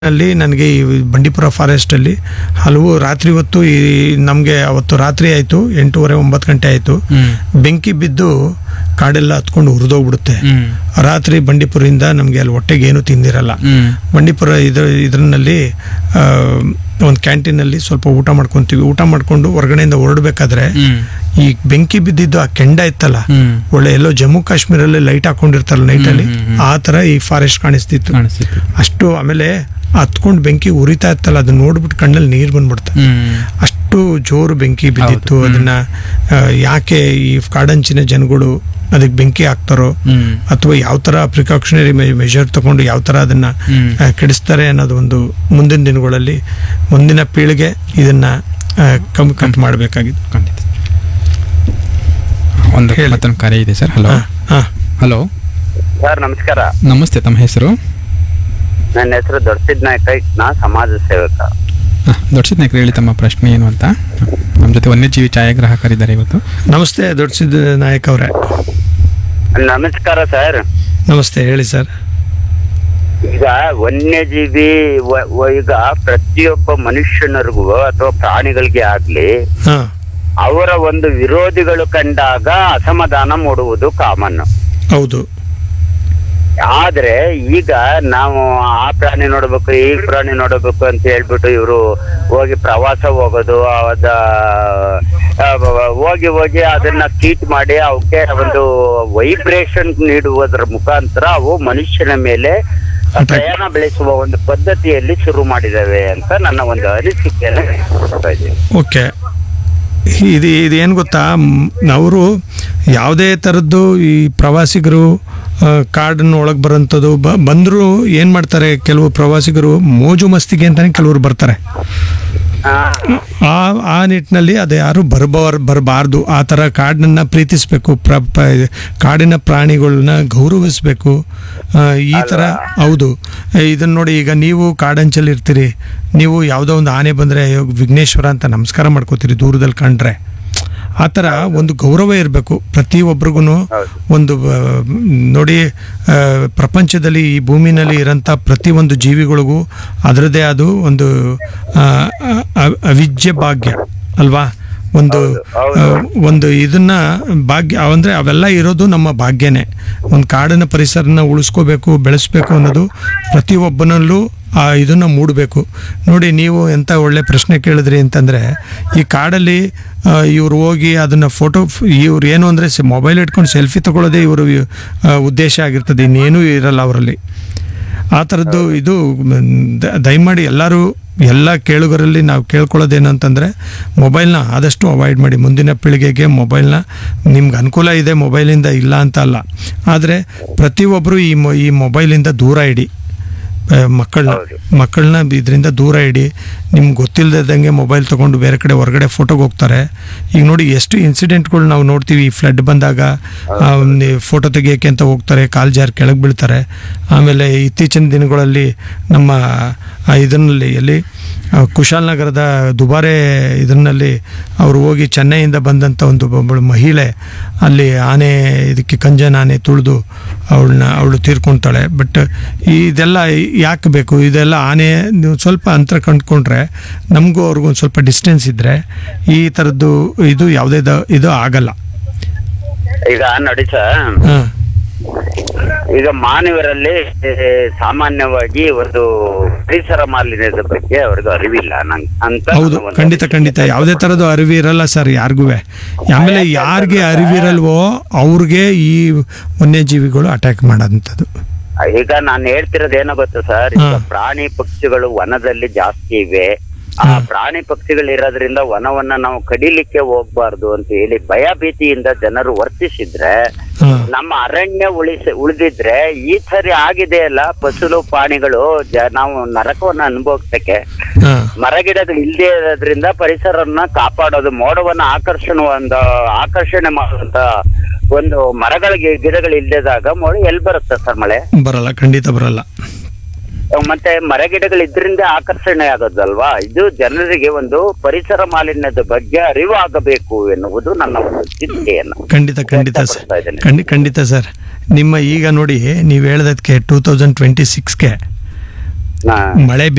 ಅಲ್ಲಿ ನನಗೆ ಈ ಬಂಡೀಪುರ ಫಾರೆಸ್ಟಲ್ಲಿ ಹಲವು ರಾತ್ರಿ ಹೊತ್ತು ಈ ನಮಗೆ ಅವತ್ತು ರಾತ್ರಿ ಆಯಿತು ಎಂಟೂವರೆ ಒಂಬತ್ತು ಗಂಟೆ ಆಯಿತು ಹ್ಮ್ ಬೆಂಕಿ ಬಿದ್ದು ಕಾಡೆಲ್ಲ ಹತ್ಕೊಂಡು ಹುರಿದೋಗ್ಬಿಡುತ್ತೆ ಹ್ಮ್ ರಾತ್ರಿ ಬಂಡೀಪುರದಿಂದ ನಮಗೆ ಅಲ್ಲಿ ಹೊಟ್ಟೆಗೆ ಏನು ತಿಂದಿರಲ್ಲ ಹ್ಮ್ ಬಂಡೀಪುರ ಇದ್ರ ಇದರಲ್ಲಿ ಒಂದು ಕ್ಯಾಂಟೀನಲ್ಲಿ ಸ್ವಲ್ಪ ಊಟ ಮಾಡ್ಕೊತೀವಿ ಊಟ ಮಾಡ್ಕೊಂಡು ಹೊರಗಡೆಯಿಂದ ಹೊರಡ್ಬೇಕಾದ್ರೆ ಹ್ಮ್ ಈ ಬೆಂಕಿ ಬಿದ್ದಿದ್ದು ಆ ಕೆಂಡ ಇತ್ತಲ್ಲ ಹ್ಮ್ ಒಳ್ಳೆ ಎಲ್ಲೋ ಜಮ್ಮು ಕಾಶ್ಮೀರಲ್ಲಿ ಲೈಟ್ ಹಾಕೊಂಡಿರ್ತಾರಲ್ಲ ನೈಟಲ್ಲಿ ಹ್ಮ್, ಹ್ಮ್, ಹ್ಮ್. ಆ ಥರ ಈ ಫಾರೆಸ್ಟ್ ಕಾಣಿಸ್ತಿತ್ತು ಕಾಣಿಸ್ತಿತ್ತು ಅಷ್ಟು ಆಮೇಲೆ ಹತ್ಕೊಂಡು ಬೆಂಕಿ ಉರಿತಾ ಇತ್ತಲ್ಲ ಅದನ್ನ ನೋಡ್ಬಿಟ್ಟು ಕಣ್ಣಲ್ಲಿ ನೀರು ಬಂದ್ಬಿಡ್ತು ಹ್ಮ್ ಅಷ್ಟು ಜೋರು ಬೆಂಕಿ ಬಿದ್ದಿತ್ತು ಹೌದು, ಹ್ಮ್. ಅದನ್ನ ಆ, ಯಾಕೆ ಈ ಕಾಡಂಚಿನ ಜನಗಳು ಅದಕ್ಕೆ ಬೆಂಕಿ ಹಾಕ್ತಾರೋ ಹ್ಮ್ ಅಥವಾ ಯಾವ ಥರ ಪ್ರಿಕಾಷನರಿ ಮೆಷರ್ ತಗೊಂಡು ಯಾವ ಥರ ಅದನ್ನ ಹ್ಮ್. ಆ, ಕೆಡಿಸ್ತಾರೆ ಅನ್ನೋದು ಒಂದು ಮುಂದಿನ ದಿನಗಳಲ್ಲಿ ಮುಂದಿನ ಪೀಳಿಗೆ ಇದನ್ನ ಆ, ಕಮ್ಮಿ ಕಟ್ ಮಾಡಬೇಕಾಗಿತ್ತು ಖಂಡಿತ ಒಂದು ಹೇಳಿ. ಮತ್ತೊಂದು ಕರೆ ಇದೆ ಸರ್ ಹಲೋ ಹಲೋ ಸರ್ ನಮಸ್ಕಾರ ನಮಸ್ತೆ ತಮ್ಮ ಹೆಸರು ನನ್ನ ಹೆಸರು ದೊಡ್ಡಸಿದ್ ನಾಯಕ ನಾ ಸಮಾಜ ಸೇವಕ ದೊಡ್ಡ ನಾಯಕರು ಹೇಳಿ ತಮ್ಮ ಪ್ರಶ್ನೆ ಏನು ಅಂತ ನಮ್ಮ ಜೊತೆ ವನ್ಯಜೀವಿ ಛಾಯಾಗ್ರಾಹಕರಿದ್ದಾರೆ ಇವತ್ತು ನಮಸ್ತೆ ದೊಡ್ಡ ಸಿದ್ದ ನಾಯಕ್ ಅವರೇ ನಮಸ್ಕಾರ ಸರ್ ನಮಸ್ತೆ ಹೇಳಿ ಸರ್ ಈಗ ವನ್ಯಜೀವಿ ವ- ವ- ಈಗ ಪ್ರತಿಯೊಬ್ಬ ಮನುಷ್ಯನರಿಗೂ ಅಥವಾ ಪ್ರಾಣಿಗಳಿಗೆ ಆಗ್ಲಿ ಹಾ ಅವರ ಒಂದು ವಿರೋಧಿಗಳು ಕಂಡಾಗ ಅಸಮಾಧಾನ ಮೂಡುವುದು ಕಾಮನ್ ಹೌದು ಆದ್ರೆ ಈಗ ನಾವು ಆ ಪ್ರಾಣಿ ನೋಡ್ಬೇಕು ಈ ಪ್ರಾಣಿ ನೋಡಬೇಕು ಅಂತ ಹೇಳ್ಬಿಟ್ಟು ಇವರು ಹೋಗಿ ಪ್ರವಾಸ ಹೋಗೋದು ಅದ ಆ, ಹೋಗಿ ಹೋಗಿ ಅದನ್ನ ಕೀಟ್ ಮಾಡಿ ಅವಕ್ಕೆ ಒಂದು ವೈಬ್ರೇಷನ್ ನೀಡುವುದರ ಮುಖಾಂತರ ಅವು ಮನುಷ್ಯನ ಮೇಲೆ ಪ್ರಯಾಣ ಬೆಳೆಸುವ ಒಂದು ಪದ್ಧತಿಯಲ್ಲಿ ಶುರು ಮಾಡಿದಾವೆ ಅಂತ ನನ್ನ ಒಂದು ಅನಿಸಿಕೆಯನ್ನು ವ್ಯಕ್ತಪಡಿಸ್ತಾ ಇದ್ದೀನಿ ಓಕೆ ಇದು ಇದು ಏನು ಗೊತ್ತಾ ಅವರು ಯಾವುದೇ ಥರದ್ದು ಈ ಪ್ರವಾಸಿಗರು ಆ, ಕಾಡನ್ನು ಒಳಗೆ ಬರೋಂಥದ್ದು ಬ ಬಂದರೂ ಏನು ಮಾಡ್ತಾರೆ ಕೆಲವು ಪ್ರವಾಸಿಗರು ಮೋಜು ಮಸ್ತಿಗೆ ಅಂತಲೇ ಕೆಲವರು ಬರ್ತಾರೆ ಆ, ಆ ಆ ನಿಟ್ಟಿನಲ್ಲಿ ಅದು ಯಾರು ಬರಬಾರ್ ಬರಬಾರ್ದು ಆ ಥರ ಕಾಡನ್ನ ಪ್ರೀತಿಸಬೇಕು ಪ್ರ ಪ- ಕಾಡಿನ ಪ್ರಾಣಿಗಳನ್ನ ಗೌರವಿಸಬೇಕು ಈ ಥರ ಹೌದು ಇದನ್ನು ನೋಡಿ ಈಗ ನೀವು ಕಾಡಂಚಲ್ಲಿ ಇರ್ತೀರಿ ನೀವು ಯಾವುದೋ ಒಂದು ಆನೆ ಬಂದರೆ ವಿಘ್ನೇಶ್ವರ ಅಂತ ನಮಸ್ಕಾರ ಮಾಡ್ಕೋತೀರಿ ದೂರದಲ್ಲಿ ಕಂಡ್ರೆ ಆ ಥರ ಒಂದು ಗೌರವ ಇರಬೇಕು ಪ್ರತಿಯೊಬ್ಬರಿಗೂ ಹೌದು. ಒಂದು ಆ, ನೋಡಿ ಆ, ಪ್ರಪಂಚದಲ್ಲಿ ಈ ಭೂಮಿನಲ್ಲಿ ಇರೋಂಥ ಪ್ರತಿಯೊಂದು ಜೀವಿಗಳಿಗೂ ಅದರದ್ದೇ ಆದ ಒಂದು ಆ, ಅ- ಅವಿಜ್ಯ ಭಾಗ್ಯ ಅಲ್ವಾ ಒಂದು ಹೌದು, ಆ, ಒಂದು ಇದನ್ನ ಭಾಗ್ಯ ಅಂದರೆ ಅವೆಲ್ಲ ಇರೋದು ನಮ್ಮ ಭಾಗ್ಯನೇ ಒಂದು ಕಾಡಿನ ಪರಿಸರನ ಉಳಿಸ್ಕೋಬೇಕು ಬೆಳೆಸ್ಬೇಕು ಅನ್ನೋದು ಪ್ರತಿಯೊಬ್ಬನಲ್ಲೂ ಆ ಇದನ್ನ ಮೂಡಬೇಕು ನೋಡಿ ನೀವು ಎಂಥ ಒಳ್ಳೆ ಪ್ರಶ್ನೆ ಕೇಳಿದ್ರಿ ಅಂತಂದರೆ ಈ ಕಾಡಲ್ಲಿ ಇವ್ರು ಹೋಗಿ ಅದನ್ನು ಫೋಟೋ ಇವ್ರು ಏನು ಅಂದರೆ ಮೊಬೈಲ್ ಇಟ್ಕೊಂಡು ಸೆಲ್ಫಿ ತಗೊಳ್ಳೋದೇ ಇವರು ಉದ್ದೇಶ ಆಗಿರ್ತದೆ ಇನ್ನೇನೂ ಇರಲ್ಲ ಅವರಲ್ಲಿ ಆ ಥರದ್ದು ಇದು ಮ್, ದ- ದಯಮಾಡಿ ಎಲ್ಲರೂ ಎಲ್ಲ ಕೇಳುಗರಲ್ಲಿ ನಾವು ಕೇಳ್ಕೊಳ್ಳೋದೇನಂತಂದರೆ ಮೊಬೈಲ್ನ ಆದಷ್ಟು ಅವಾಯ್ಡ್ ಮಾಡಿ ಮುಂದಿನ ಪೀಳಿಗೆಗೆ ಮೊಬೈಲ್ನ ನಿಮ್ಗೆ ಅನುಕೂಲ ಇದೆ ಮೊಬೈಲಿಂದ ಇಲ್ಲ ಅಂತ ಅಲ್ಲ ಆದರೆ ಪ್ರತಿಯೊಬ್ಬರು ಈ ಮೊ ಈ ಮೊಬೈಲಿಂದ ದೂರ ಇಡಿ ಆ, ಮಕ್ಕಳನ್ನ ಹೌದು. ಮಕ್ಕಳನ್ನ ಇದರಿಂದ ದೂರ ಇಡಿ ನಿಮ್ಗೆ ಗೊತ್ತಿಲ್ಲದಂಗೆ ಮೊಬೈಲ್ ತೊಗೊಂಡು ಬೇರೆ ಕಡೆ ಹೊರಗಡೆ ಫೋಟೋಗೆ ಹೋಗ್ತಾರೆ ಈಗ ನೋಡಿ ಎಷ್ಟು ಇನ್ಸಿಡೆಂಟ್ಗಳು ನಾವು ನೋಡ್ತೀವಿ ಈ ಫ್ಲಡ್ ಬಂದಾಗ ಫೋಟೋ ತೆಗಿಯೋಕ್ಕೆ ಅಂತ ಹೋಗ್ತಾರೆ ಕಾಲು ಜಾರ್ ಕೆಳಗೆ ಬೀಳ್ತಾರೆ ಆಮೇಲೆ ಇತ್ತೀಚಿನ ದಿನಗಳಲ್ಲಿ ನಮ್ಮ ಆ, ಇದರಲ್ಲಿ ಎಲ್ಲಿ ಆ, ಕುಶಾಲನಗರದ ದುಬಾರೆ ಇದರಲ್ಲಿ ಅವರು ಹೋಗಿ ಚೆನ್ನೈಯಿಂದ ಬಂದಂಥ ಒಂದು ಒಬ್ಬಳು ಮಹಿಳೆ ಅಲ್ಲಿ ಆನೆ ಇದಕ್ಕೆ ಕಂಜನ ಆನೆ ತುಳಿದು ಅವಳನ್ನ ಅವಳು ತೀರ್ಕೊಳ್ತಾಳೆ ಬಟ್ ಇದೆಲ್ಲ ಯಾಕೆ ಬೇಕು ಇದೆಲ್ಲ ಆನೆ ನೀವು ಸ್ವಲ್ಪ ಅಂತರ ಕಂಡ್ಕೊಂಡ್ರೆ ನಮಗೂ ಅವ್ರಿಗೂ ಒಂದು ಸ್ವಲ್ಪ ಡಿಸ್ಟೆನ್ಸ್ ಇದ್ದರೆ ಈ ಥರದ್ದು ಇದು ಯಾವುದೇ ದ- ಇದು ಆಗಲ್ಲ ಈಗ ನೋಡಿ ಸರ್ ಹಾಂ ಈಗ ಮಾನವರಲ್ಲಿ ಏ, ಸಾಮಾನ್ಯವಾಗಿ ಒಂದು ಪರಿಸರ ಮಾಲಿನ್ಯದ ಬಗ್ಗೆ ಅವ್ರಿಗೆ ಅರಿವಿಲ್ಲ ನಂಗೆ ಅಂತ ಹೌದು ನನ್ನ ಒಂದು ಖಂಡಿತ ಖಂಡಿತ ಯಾವುದೇ ಥರದ್ದು ಅರಿವು ಇರಲ್ಲ ಸರ್ ಯಾರಿಗೂ ಆಮೇಲೆ ಯಾರಿಗೆ ಅರಿವಿರಲ್ವೋ ಅವ್ರಿಗೆ ಈ ವನ್ಯಜೀವಿಗಳು ಅಟ್ಯಾಕ್ ಮಾಡೋಂಥದ್ದು ಈಗ ನಾನು ಹೇಳ್ತಿರೋದು ಏನೋ ಗೊತ್ತಾ ಸರ್ ಈಗ ಹಾ. ಪ್ರಾಣಿ ಪಕ್ಷಿಗಳು ವನದಲ್ಲಿ ಜಾಸ್ತಿ ಇವೆ ಆ ಹಾ. ಪ್ರಾಣಿ ಪಕ್ಷಿಗಳು ಇರೋದ್ರಿಂದ ವನವನ್ನ ನಾವು ಕಡಿಲಿಕ್ಕೆ ಹೋಗ್ಬಾರ್ದು ಅಂತ ಹೇಳಿ ಭಯ ಭೀತಿಯಿಂದ ಜನರು ವರ್ತಿಸಿದ್ರೆ ಹಾಂ ನಮ್ಮ ಅರಣ್ಯ ಉಳಿಸ ಉಳಿದಿದ್ರೆ ಈ ಸರಿ ಆಗಿದೆ ಅಲ್ಲ ಫಸಲು ಪ್ರಾಣಿಗಳು ಜ ನಾವು ನರಕವನ್ನ ಅನುಭವಿಸಕ್ಕೆ ಹಾಂ ಮರಗಿಡಗಳು ಇಲ್ಲದೆ ಇರೋದ್ರಿಂದ ಪರಿಸರವನ್ನ ಕಾಪಾಡೋದು ಮೋಡವನ್ನ ಆಕರ್ಷಣ ಒಂದು ಆಕರ್ಷಣೆ ಮಾಡುವಂತ ಒಂದು ಮರಗಳ ಗಿ- ಗಿಡಗಳು ಇಲ್ಲದಾಗ ಮೋಡ ಎಲ್ಲಿ ಬರುತ್ತೆ ಸರ್ ಮಳೆ ಬರಲ್ಲ ಖಂಡಿತ ಬರಲ್ಲ ಮತ್ತೆ ಮರಗಿಡಗಳು ಇದ್ರಿಂದ ಆಕರ್ಷಣೆ ಆಗೋದಲ್ವಾ ಇದು ಜನರಿಗೆ ಒಂದು ಪರಿಸರ ಮಾಲಿನ್ಯದ ಬಗ್ಗೆ ಅರಿವು ಆಗಬೇಕು ಎನ್ನುವುದು ನನ್ನ ಒಂದು ಚಿಂತೆಯನ್ನು ಖಂಡಿತ ಖಂಡಿತ ಸರ್ ವ್ಯಕ್ತಪಡಿಸ್ತಾ ಇದ್ದೇನೆ. ಖಂಡಿ ಖಂಡಿತ ಸರ್ ನಿಮ್ಮ ಈಗ ನೋಡಿ ನೀವು ಹೇಳೋದಕ್ಕೆ ಟೂ ತೌಸಂಡ್ ಟ್ವೆಂಟಿ ಸಿಕ್ಸ್ಗೆ ಹಾ ಮಳೆ